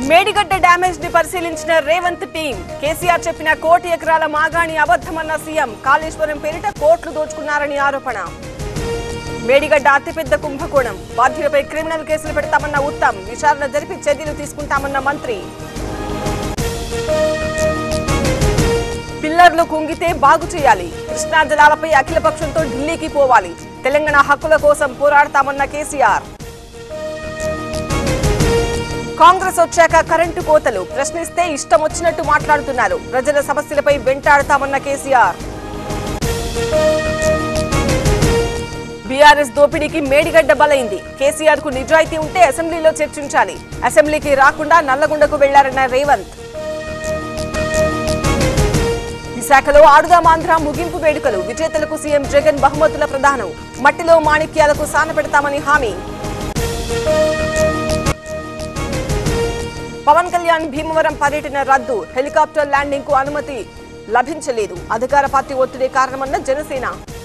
Medigadda damage ని పరిశీలించిన Revanth team KCR చెప్పిన కోటి ఎకరాల మాగాణి అబద్ధమన్న సీఎం కాళేశ్వరం పేరిట కోట్లు దోచుకున్నారని ఆరోపణ మేడిగడ్డ అతిపెద్ద కుంభకోణం బాధ్యులపై క్రిమినల్ కేసులు పెడతామన్న ఉత్తమ్ విచారణ జరిపి చర్యలు తీసుకుంటామన్న మంత్రి పిల్లర్లు కుంగితే బాగు చేయాలి కృష్ణా జలాలపై అఖిలపక్షంతో ఢిల్లీకి పోవాలి తెలంగాణ హక్కుల కోసం పోరాడతామన్న కేసీఆర్ కాంగ్రెస్ వచ్చాక కరెంటు కోతలు ప్రశ్నిస్తే ఇష్టం వచ్చినట్టు మాట్లాడుతున్నారు ప్రజల సమస్యలపై వెంటాడతామన్న కేసీఆర్ బీఆర్ఎస్ దోపిడీకి మేడిగడ్డ బలైంది కేసీఆర్ కు నిజాయితీ ఉంటే అసెంబ్లీలో చర్చించాలి అసెంబ్లీకి రాకుండా నల్లగొండకు వెళ్లారన్న రేవంత్ విశాఖలో ఆడుదామాంధ్ర ముగింపు వేడుకలు విజేతలకు సీఎం జగన్ బహుమతుల ప్రదానం మట్టిలో మాణిక్యాలకు సాన పెడతామని హామీ పవన్ కళ్యాణ్ భీమవరం పర్యటన రద్దు హెలికాప్టర్ ల్యాండింగ్ కు అనుమతి లభించలేదు అధికార పార్టీ ఒత్తిడి కారణమన్న జనసేన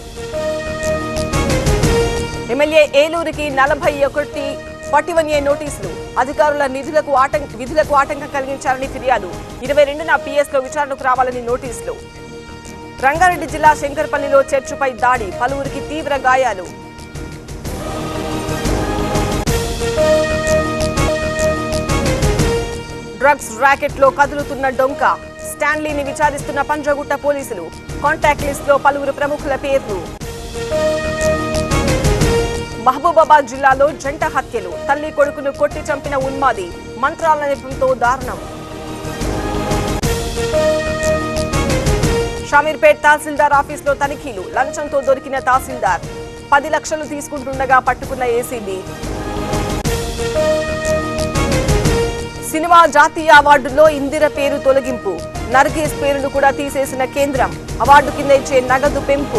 ఎమ్మెల్యే ఏలూరికి నలభై ఒకటి ఫార్టీ వన్ ఏ నోటీసులు అధికారుల నిధులకు ఆటంక విధులకు ఆటంకం కలిగించారని ఫిర్యాదు ఇరవై రెండున పిఎస్ లో విచారణకు రావాలని నోటీసులు రంగారెడ్డి జిల్లా శంకర్పల్లిలో చర్చుపై దాడి పలువురికి తీవ్ర గాయాలు డ్రగ్స్ ర్యాకెట్ లో కదులుతున్న డొంక స్టాన్లీని విచారిస్తున్న పంజగుట్ట పోలీసులు కాంటాక్ట్ లిస్ట్ లో పలువురు ప్రముఖుల పేర్లు మహబూబాబాద్ జిల్లాలో జంట హత్యలు తల్లి కొడుకును కొట్టి చంపిన ఉన్మాది మంత్రాల నెపంతో దారుణం షామీర్పేట్ తహసీల్దార్ ఆఫీసులో తనిఖీలు లంచంతో దొరికిన తహసీల్దార్ పది లక్షలు తీసుకుంటుండగా పట్టుకున్న ఏసీబీ సినిమా జాతీయ అవార్డుల్లో ఇందిర పేరు తొలగింపు నర్గేస్ పేరును కూడా తీసేసిన కేంద్రం అవార్డు కింద ఇచ్చే నగదు పెంపు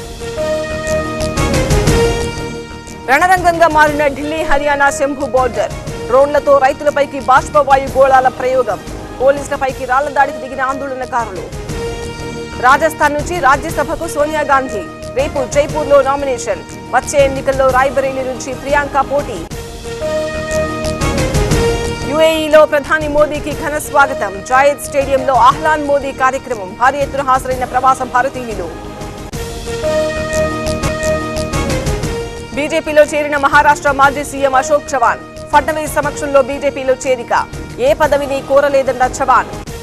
రణరంగంగా మారిన ఢిల్లీ హర్యానా శంభు బోర్డర్ డ్రోన్లతో రైతులపైకి బాష్పవాయు గోళాల ప్రయోగం పోలీసులపైకి రాళ్ల దాడికి దిగిన ఆందోళనకారులు రాజస్థాన్ నుంచి రాజ్యసభకు సోనియా గాంధీ రేపు జైపూర్లో నామినేషన్ వచ్చే ఎన్నికల్లో రాయ్బరేలీ నుంచి ప్రియాంక పోటీ యుఏఈలో ప్రధాని మోదీకి ఘన స్వాగతం జాయద్ స్టేడియంలో ఆహ్లాన్ మోదీ కార్యక్రమం భారీ ఎత్తున హాజరైన ప్రవాస భారతీయులు బీజేపీలో చేరిన మహారాష్ట్ర మాజీ సీఎం అశోక్ చవాన్ ఫడ్నవీస్ సమక్షంలో బీజేపీలో చేరిక ఏ పదవిని కోరలేదన్న చవాన్